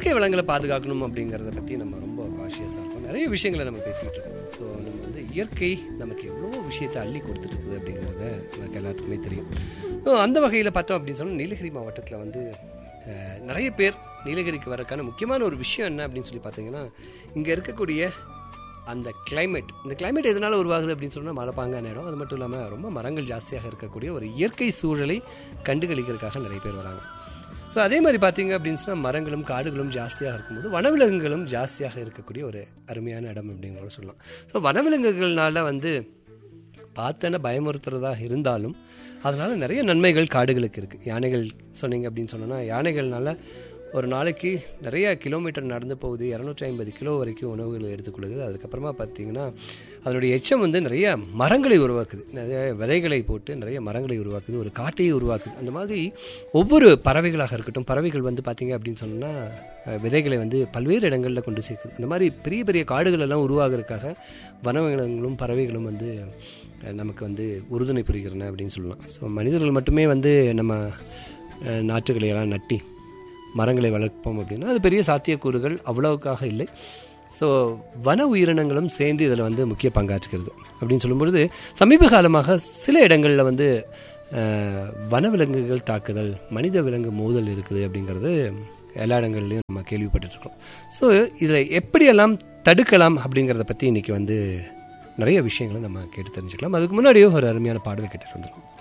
இயற்கை வளங்களை பாதுகாக்கணும் அப்படிங்கிறத பற்றி நம்ம ரொம்ப காஷியஸாக இருக்கோம் நிறைய விஷயங்களை நம்ம பேசிக்கிட்டு இருக்கோம் ஸோ நம்ம வந்து இயற்கை நமக்கு எவ்வளோ விஷயத்தை அள்ளி கொடுத்துட்டு இருக்குது அப்படிங்கிறத நமக்கு எல்லாத்துக்குமே தெரியும் ஸோ அந்த வகையில் பார்த்தோம் அப்படின்னு சொன்னால் நீலகிரி மாவட்டத்தில் வந்து அஹ், நிறைய பேர் நீலகிரிக்கு வரக்கான முக்கியமான ஒரு விஷயம் என்ன அப்படின்னு சொல்லி பார்த்தீங்கன்னா இங்கே இருக்கக்கூடிய அந்த climate இந்த climate எதனால் உருவாகுது அப்படின்னு சொன்னால் மலைப்பாங்கான இடம் அது மட்டும் இல்லாமல் ரொம்ப மரங்கள் ஜாஸ்தியாக இருக்கக்கூடிய ஒரு இயற்கை சூழலை கண்டுகளிக்கிறதுக்காக நிறைய பேர் வராங்க ஸோ அதே மாதிரி பார்த்தீங்க அப்படின்னு சொன்னால் மரங்களும் காடுகளும் ஜாஸ்தியாக இருக்கும்போது வனவிலங்குகளும் ஜாஸ்தியாக இருக்கக்கூடிய ஒரு அருமையான இடம் அப்படின்னு கூட சொல்லலாம் ஸோ வனவிலங்குகள்னால வந்து பார்த்தன பயமுறுத்துறதா இருந்தாலும் அதனால நிறைய நன்மைகள் காடுகளுக்கு இருக்குது யானைகள் சொன்னீங்க அப்படின்னு சொன்னோன்னா யானைகள்னால ஒரு நாளைக்கு நிறைய கிலோமீட்டர் நடந்து போகுது இரநூற்றி ஐம்பது கிலோ வரைக்கும் உணவுகள் எடுத்துக்கொள்ளுது அதுக்கப்புறமா பார்த்தீங்கன்னா அதனுடைய எச்சம் வந்து நிறைய மரங்களை உருவாக்குது நிறைய விதைகளை போட்டு நிறைய மரங்களை உருவாக்குது ஒரு காட்டையை உருவாக்குது அந்த மாதிரி ஒவ்வொரு பறவைகளாக இருக்கட்டும் பறவைகள் வந்து பார்த்தீங்க அப்படின்னு சொன்னோன்னா அஹ், விதைகளை வந்து பல்வேறு இடங்களில் கொண்டு சேர்க்குது அந்த மாதிரி பெரிய பெரிய காடுகள் எல்லாம் உருவாகிறதுக்காக வனவிலங்குகளும் பறவைகளும் வந்து அஹ், நமக்கு வந்து உறுதுணை புரிகிறன அப்படின்னு சொல்லலாம் ஸோ மனிதர்கள் மட்டுமே வந்து நம்ம அஹ், நாற்றுகளை எல்லாம் நட்டி மரங்களை வளர்ப்போம் அப்படின்னா அது பெரிய சாத்தியக்கூறுகள் அவ்வளவுக்காக இல்லை ஸோ வன உயிரினங்களும் சேர்ந்து இதில் வந்து முக்கிய பங்காற்றுகிறது அப்படின்னு சொல்லும்பொழுது சமீப காலமாக சில இடங்களில் வந்து அஹ், வனவிலங்குகள் தாக்குதல் மனித விலங்கு மோதல் இருக்குது அப்படிங்கிறது எல்லா இடங்கள்லையும் நம்ம கேள்விப்பட்டுருக்கோம் ஸோ இதில் எப்படியெல்லாம் தடுக்கலாம் அப்படிங்கிறத பற்றி இன்றைக்கி வந்து நிறைய விஷயங்களை நம்ம கேட்டு தெரிஞ்சுக்கலாம் அதுக்கு முன்னாடியே ஒரு அருமையான பாடலை கேட்டுட்டு வந்துடும்